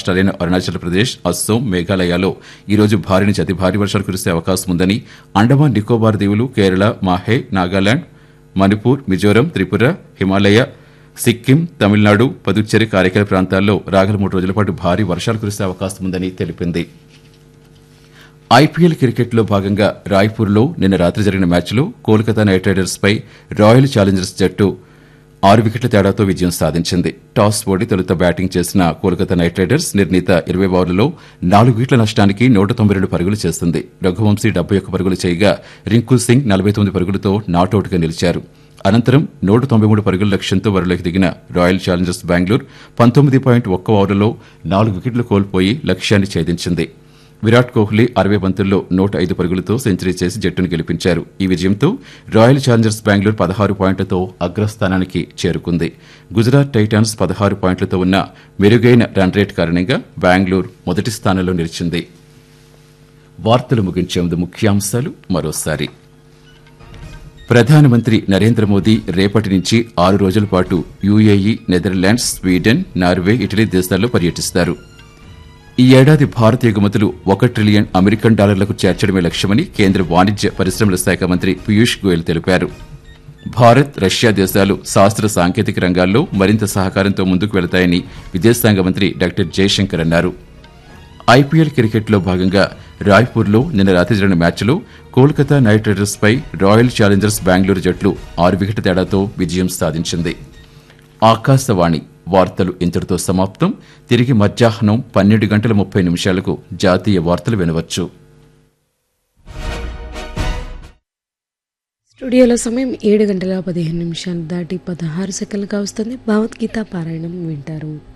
రాష్ట్రాలైన అరుణాచల్ ప్రదేశ్ అస్సోం మేఘాలయలో ఈరోజు భారీ నుంచి అతి భారీ వర్షాలు కురిసే అవకాశం ఉందని అండమాన్ నికోబార్ దీవులు కేరళ మాహే నాగాలాండ్ మణిపూర్ మిజోరం త్రిపుర హిమాలయ సిక్కిం తమిళనాడు పుదుచ్చేరి కారైకల ప్రాంతాల్లో రాగల మూడు రోజుల పాటు భారీ వర్షాలు కురిసే అవకాశం ఉందని తెలిపింది ఐపీఎల్ క్రికెట్లో భాగంగా రాయ్పూర్లో నిన్న రాత్రి జరిగిన మ్యాచ్లో కోల్కతా నైట్ రైడర్స్ పై రాయల్ ఛాలెంజర్స్ జట్టు ఆరు వికెట్ల తేడాతో విజయం సాధించింది టాస్ ఓడి తొలుత బ్యాటింగ్ చేసిన కోల్కతా నైట్ రైడర్స్ నిర్ణీత ఇరవై ఓవర్లలో నాలుగు వికెట్ల నష్టానికి నూట తొంభై రెండు పరుగులు చేస్తుంది రఘువంశీ డెబ్బై ఒక్క పరుగులు చేయగా రింకు సింగ్ నలభై తొమ్మిది పరుగులతో నాటౌట్గా నిలిచారు అనంతరం నూట తొంభై మూడు పరుగుల లక్ష్యంతో బరిలోకి దిగిన రాయల్ ఛాలెంజర్స్ బెంగళూరు పంతొమ్మిది పాయింట్ ఒక్క ఓవర్లలో నాలుగు వికెట్లు కోల్పోయి లక్ష్యాన్ని ఛేదించింది విరాట్ కోహ్లీ అరవై బంతుల్లో నూట ఐదు పరుగులతో సెంచరీ చేసి జట్టును గెలిపించారు ఈ విజయంతో రాయల్ ఛాలెంజర్స్ బెంగళూరు పదహారు పాయింట్లతో అగ్రస్థానానికి చేరుకుంది గుజరాత్ టైటాన్స్ పదహారు పాయింట్లతో ఉన్న మెరుగైన రన్ రేట్ కారణంగా బెంగళూరు మొదటి స్థానంలో నిలిచింది వార్తలు ముగించే ముందు ముఖ్యాంశాలు మరోసారి ప్రధానమంత్రి నరేంద్ర మోదీ రేపటి నుంచి ఆరు రోజుల పాటు UAE Netherlands Sweden Norway Italy దేశాల్లో పర్యటిస్తారు ఈ ఏడాది భారత ఎగుమతులు ఒక ట్రిలియన్ అమెరికన్ డాలర్లకు చేర్చడమే లక్ష్యమని కేంద్ర వాణిజ్య పరిశ్రమల శాఖ మంత్రి పీయూష్ గోయల్ తెలిపారు భారత్ రష్యా దేశాలు శాస్త్ర సాంకేతిక రంగాల్లో మరింత సహకారంతో ముందుకు వెళతాయని విదేశాంగ మంత్రి డాక్టర్ జయశంకర్ అన్నారు ఐపీఎల్ క్రికెట్లో భాగంగా రాయ్పూర్లో నిన్న రాత్రి జరిగిన మ్యాచ్లో కోల్కతా నైట్ రైడర్స్ పై రాయల్ ఛాలెంజర్స్ బెంగళూరు జట్లు ఆరు వికెట్ల తేడాతో విజయం సాధించింది ఆకాశవాణి వార్తలు ఇంతటితో సమాప్తం తిరిగి మధ్యాహ్నం పన్నెండు గంటల ముప్పై నిమిషాలకు జాతీయ వార్తలు వినవచ్చు స్టూడియోలో సమయం ఏడు గంటల పదిహేను నిమిషాలు దాటి పదహారు సెకండ్లుగా వస్తుంది భగవద్గీత పారాయణం వింటారు